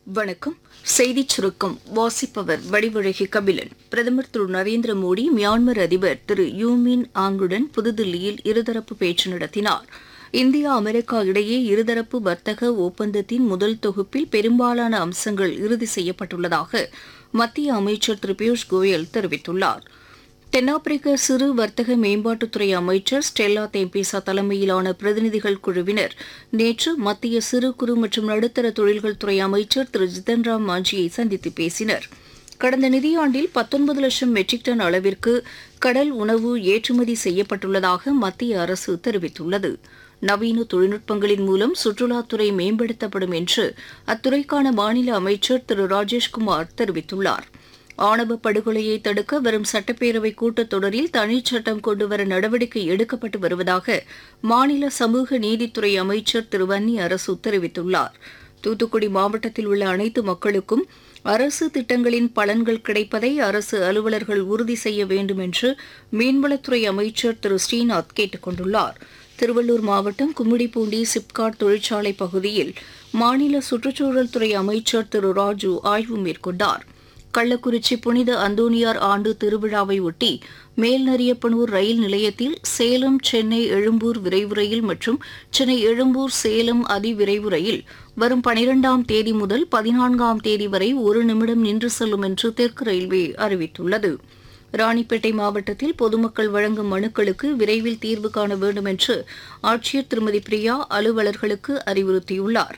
வணக்கம் செய்திச் சுருக்கம் வாசிப்பவர் வடிவழகி கபிலன் பிரதமர் திரு நரேந்திர மோடி மியான்மர் அதிபர் திரு யூமின் ஆங்குடன் புதுதில்லியில் இருதரப்பு பேச்சு நடத்தினார் இந்தியா அமெரிக்கா இடையே இருதரப்பு வர்த்தக ஒப்பந்தத்தின் முதல் தொகுப்பில் பெரும்பாலான அம்சங்கள் இறுதி செய்யப்பட்டுள்ளதாக மத்திய அமைச்சர் திரு பியூஷ் கோயல் தெரிவித்துள்ளார் தென்னாப்பிரிக்க சிறு வர்த்தக மேம்பாட்டுத்துறை அமைச்சர் ஸ்டெல்லா தேம்பிசா தலைமையிலான பிரதிநிதிகள் குழுவினர் நேற்று மத்திய சிறு குறு மற்றும் நடுத்தர தொழில்கள் துறை அமைச்சர் திரு ஜிதன் ராம் மாஞ்சியை சந்தித்து பேசினர் கடந்த நிதியாண்டில் பத்தொன்பது லட்சம் மெட்ரிக் டன் அளவிற்கு கடல் உணவு ஏற்றுமதி செய்யப்பட்டுள்ளதாக மத்திய அரசு தெரிவித்துள்ளது நவீன தொழில்நுட்பங்களின் மூலம் சுற்றுலாத்துறை மேம்படுத்தப்படும் என்று அத்துறைக்கான மாநில அமைச்சர் திரு ராஜேஷ்குமார் தெரிவித்துள்ளார் ஆணவ படுகொலையை தடுக்க வரும் சட்டப்பேரவை கூட்டத்தொடரில் தனிச்சட்டம் கொண்டுவர நடவடிக்கை எடுக்கப்பட்டு வருவதாக மாநில சமூக நீதித்துறை அமைச்சர் திரு வன்னி அரசு தெரிவித்துள்ளார் தூத்துக்குடி மாவட்டத்தில் உள்ள அனைத்து மக்களுக்கும் அரசு திட்டங்களின் பலன்கள் கிடைப்பதை அரசு அலுவலர்கள் உறுதி செய்ய வேண்டும் என்று மீன்வளத்துறை அமைச்சர் திரு ஸ்ரீநாத் கேட்டுக் கொண்டுள்ளார் திருவள்ளூர் மாவட்டம் கும்மிடிப்பூண்டி சிப்காட் தொழிற்சாலை பகுதியில் மாநில சுற்றுச்சூழல் துறை அமைச்சர் திரு ராஜு ஆய்வு மேற்கொண்டார் கள்ளக்குறிச்சி புனித அந்தோனியார் ஆண்டு திருவிழாவை ஒட்டி மேல்நரியப்பனூர் ரயில் நிலையத்தில் சேலம் சென்னை எழும்பூர் விரைவு ரயில் மற்றும் சென்னை எழும்பூர் சேலம் அதிவிரைவு ரயில் வரும் பனிரெண்டாம் தேதி முதல் பதினான்காம் தேதி வரை ஒரு நிமிடம் நின்று செல்லும் என்று தெற்கு ரயில்வே அறிவித்துள்ளது ராணிப்பேட்டை மாவட்டத்தில் பொதுமக்கள் வழங்கும் மனுக்களுக்கு விரைவில் தீர்வு காண வேண்டும் என்று ஆட்சியர் திருமதி பிரியா அலுவலர்களுக்கு அறிவுறுத்தியுள்ளார்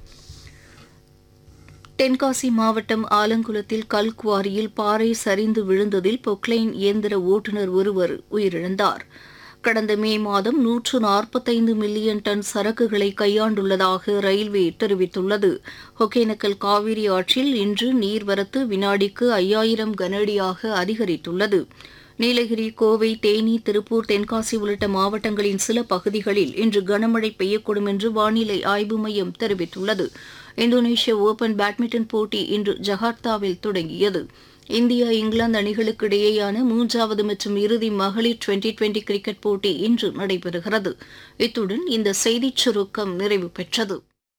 தென்காசி மாவட்டம் ஆலங்குளத்தில் கல்குவாரியில் பாறை சரிந்து விழுந்ததில் பொக்லைன் இயந்திர ஓட்டுநர் ஒருவர் உயிரிழந்தார் கடந்த மே மாதம் நூற்று நாற்பத்தைந்து மில்லியன் டன் சரக்குகளை கையாண்டுள்ளதாக ரயில்வே தெரிவித்துள்ளது ஒகேனக்கல் காவிரி ஆற்றில் இன்று நீர்வரத்து வினாடிக்கு ஐயாயிரம் கனஅடியாக அதிகரித்துள்ளது நீலகிரி கோவை தேனி திருப்பூர் தென்காசி உள்ளிட்ட மாவட்டங்களின் சில பகுதிகளில் இன்று கனமழை பெய்யக்கூடும் என்று வானிலை ஆய்வு மையம் தெரிவித்துள்ளது இந்தோனேஷிய ஓபன் பேட்மிண்டன் போட்டி இன்று ஜகார்த்தாவில் தொடங்கியது இந்தியா இங்கிலாந்து அணிகளுக்கு இடையேயான மூன்றாவது மற்றும் இறுதி மகளிர் டுவெண்டி டுவெண்டி கிரிக்கெட் போட்டி இன்று நடைபெறுகிறது இத்துடன் இந்த செய்திச் சுருக்கம் நிறைவு பெற்றது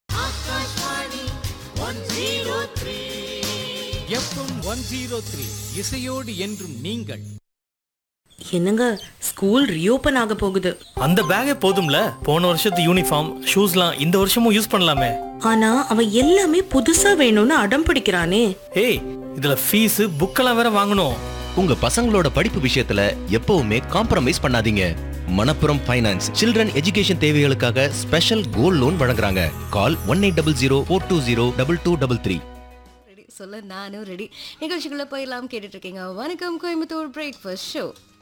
எஃப்எம் ஒன் ஜீரோ த்ரீ இசையோடு என்றும் நீங்கள் என்னங்க ஸ்கூல் ரீஓபன் ஆக போகுது அந்த பேக்கே போதும்ல போன வருஷத்து யூனிஃபார்ம் ஷூஸ்லாம் இந்த வருஷமும் யூஸ் பண்ணலாமே ஆனா அவன் எல்லாமே புதுசா வேணும்னு அடம் பிடிக்கிறானே ஏய் இதுல ஃபீஸ் புக்கெல்லாம் வேற வாங்கணும் உங்க பசங்களோட படிப்பு விஷயத்துல எப்பவுமே காம்ப்ரமைஸ் பண்ணாதீங்க மணப்புரம் ஃபைனான்ஸ் சில்ட்ரன் எஜுகேஷன் தேவைகளுக்காக ஸ்பெஷல் கோல்ட் லோன் வழங்குறாங்க call one eight double zero four two zero double two double three ready சொல்ல நானும் ரெடி நிகழ்ச்சிக்குள்ள போயிடலாம் கேட்டுட்டு இருக்கீங்க வணக்கம் கோயம்புத்தூர் பிரேக்ஃபாஸ்ட் ஷோ